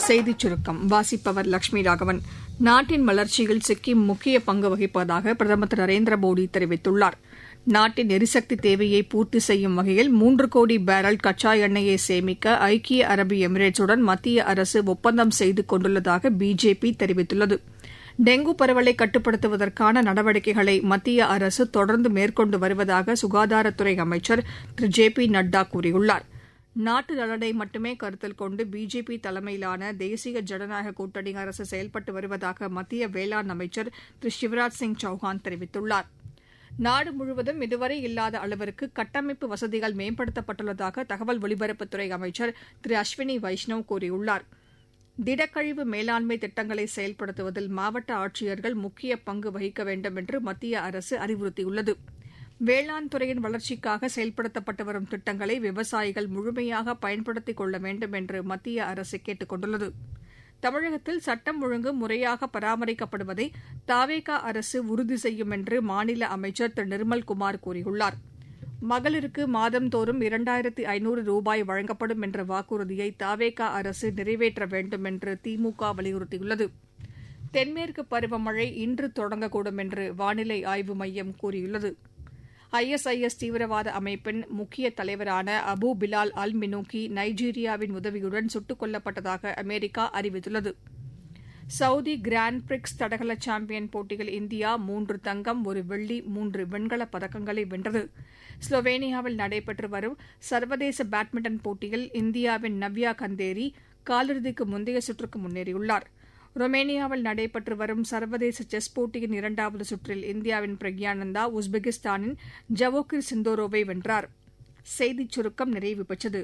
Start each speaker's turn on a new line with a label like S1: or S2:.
S1: செய்திச் சுருக்கம் வாசிப்பவர் லட்சுமி ராகவன் நாட்டின் வளர்ச்சியில் சிக்கிம் முக்கிய பங்கு வகிப்பதாக பிரதமர் திரு நரேந்திர மோடி தெரிவித்துள்ளார் நாட்டின் எரிசக்தி தேவையை பூர்த்தி செய்யும் வகையில் மூன்று கோடி பேரல் கச்சா எண்ணெயை சேமிக்க ஐக்கிய அரபு எமிரேட்ஸுடன் மத்திய அரசு ஒப்பந்தம் செய்து கொண்டுள்ளதாக பிஜேபி தெரிவித்துள்ளது டெங்கு பரவலை கட்டுப்படுத்துவதற்கான நடவடிக்கைகளை மத்திய அரசு தொடர்ந்து மேற்கொண்டு வருவதாக சுகாதாரத்துறை அமைச்சர் திரு ஜே பி நட்டா கூறியுள்ளார் நாட்டு நலனை மட்டுமே கருத்தில் கொண்டு பிஜேபி தலைமையிலான தேசிய ஜனநாயக கூட்டணி அரசு செயல்பட்டு வருவதாக மத்திய வேளாண் அமைச்சர் திரு சிவராஜ் சிங் சௌஹான் தெரிவித்துள்ளார் நாடு முழுவதும் இதுவரை இல்லாத அளவிற்கு கட்டமைப்பு வசதிகள் மேம்படுத்தப்பட்டுள்ளதாக தகவல் ஒலிபரப்புத்துறை அமைச்சர் திரு அஸ்வினி வைஷ்ணவ் கூறியுள்ளார் திடக்கழிவு மேலாண்மை திட்டங்களை செயல்படுத்துவதில் மாவட்ட ஆட்சியர்கள் முக்கிய பங்கு வகிக்க வேண்டும் என்று மத்திய அரசு அறிவுறுத்தியுள்ளது வேளாண் துறையின் வளர்ச்சிக்காக செயல்படுத்தப்பட்டு வரும் திட்டங்களை விவசாயிகள் முழுமையாக பயன்படுத்திக் கொள்ள வேண்டும் என்று மத்திய அரசு கேட்டுக் கொண்டுள்ளது தமிழகத்தில் சட்டம் ஒழுங்கு முறையாக பராமரிக்கப்படுவதை தாவேகா அரசு உறுதி செய்யும் என்று மாநில அமைச்சர் திரு நிர்மல்குமார் கூறியுள்ளார் மகளிருக்கு மாதந்தோறும் இரண்டாயிரத்து ஐநூறு ரூபாய் வழங்கப்படும் என்ற வாக்குறுதியை தாவேகா அரசு நிறைவேற்ற வேண்டும் என்று திமுக வலியுறுத்தியுள்ளது தென்மேற்கு பருவமழை இன்று தொடங்கக்கூடும் என்று வானிலை ஆய்வு மையம் கூறியுள்ளது ஐஎஸ்ஐஎஸ் தீவிரவாத அமைப்பின் முக்கிய தலைவரான அபு பிலால் அல் மினூக்கி நைஜீரியாவின் உதவியுடன் சுட்டுக் கொல்லப்பட்டதாக அமெரிக்கா அறிவித்துள்ளது சவுதி கிராண்ட் பிரிக்ஸ் தடகள சாம்பியன் போட்டியில் இந்தியா மூன்று தங்கம் ஒரு வெள்ளி மூன்று வெண்கலப் பதக்கங்களை வென்றது ஸ்லோவேனியாவில் நடைபெற்று வரும் சர்வதேச பேட்மிண்டன் போட்டியில் இந்தியாவின் நவ்யா கந்தேரி காலிறுதிக்கு முந்தைய சுற்றுக்கு முன்னேறியுள்ளார் ரொமேனியாவில் நடைபெற்று வரும் சர்வதேச செஸ் போட்டியின் இரண்டாவது சுற்றில் இந்தியாவின் பிரக்யானந்தா உஸ்பெகிஸ்தானின் ஜவோகிர் சிந்தோரோவை வென்றார் செய்திச் சுருக்கம் நிறைவு பெற்றது